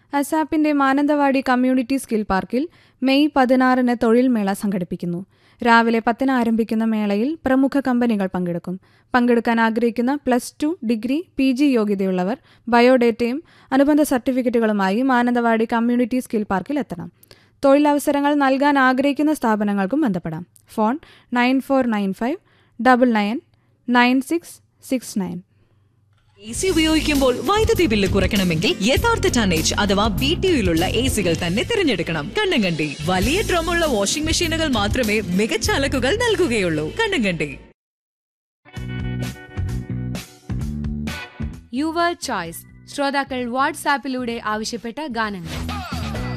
അസാപ്പിന്റെ Mananthavady community skill പാർക്കിൽ May പതിനാറിന് തൊഴിൽ മേള സംഘടിപ്പിക്കുന്നു രാവിലെ പത്തിന് ആരംഭിക്കുന്ന മേളയിൽ പ്രമുഖ കമ്പനികൾ പങ്കെടുക്കും പങ്കെടുക്കാൻ ആഗ്രഹിക്കുന്ന plus two degree P G യോഗ്യതയുള്ളവർ ബയോഡേറ്റയും അനുബന്ധ സർട്ടിഫിക്കറ്റുകളുമായി മാനന്തവാടി കമ്മ്യൂണിറ്റി സ്കിൽ പാർക്കിൽ എത്തണം തൊഴിലവസരങ്ങൾ നൽകാൻ ആഗ്രഹിക്കുന്ന സ്ഥാപനങ്ങൾക്കും ബന്ധപ്പെടാം phone nine four nine five double nine nine six six nine A C ഉപയോഗിക്കുമ്പോൾ വൈദ്യുതി ബില്ല് കുറയ്ക്കണമെങ്കിൽ യഥാർത്ഥ ടണ്ണേജ് അഥവാ ബി ടി യുയിലുള്ള എ സികൾ തന്നെ തിരഞ്ഞെടുക്കണം കണ്ണങ്കണ്ടി വലിയ ഡ്രമ്മുള്ള വാഷിംഗ് മെഷീനുകൾ മാത്രമേ മികച്ച അലക്കുകൾ നൽകുകയുള്ളൂ കണ്ണങ്കണ്ടി യുവർ ചോയ്സ് ശ്രോതാക്കൾ വാട്സാപ്പിലൂടെ ആവശ്യപ്പെട്ട ഗാനങ്ങൾ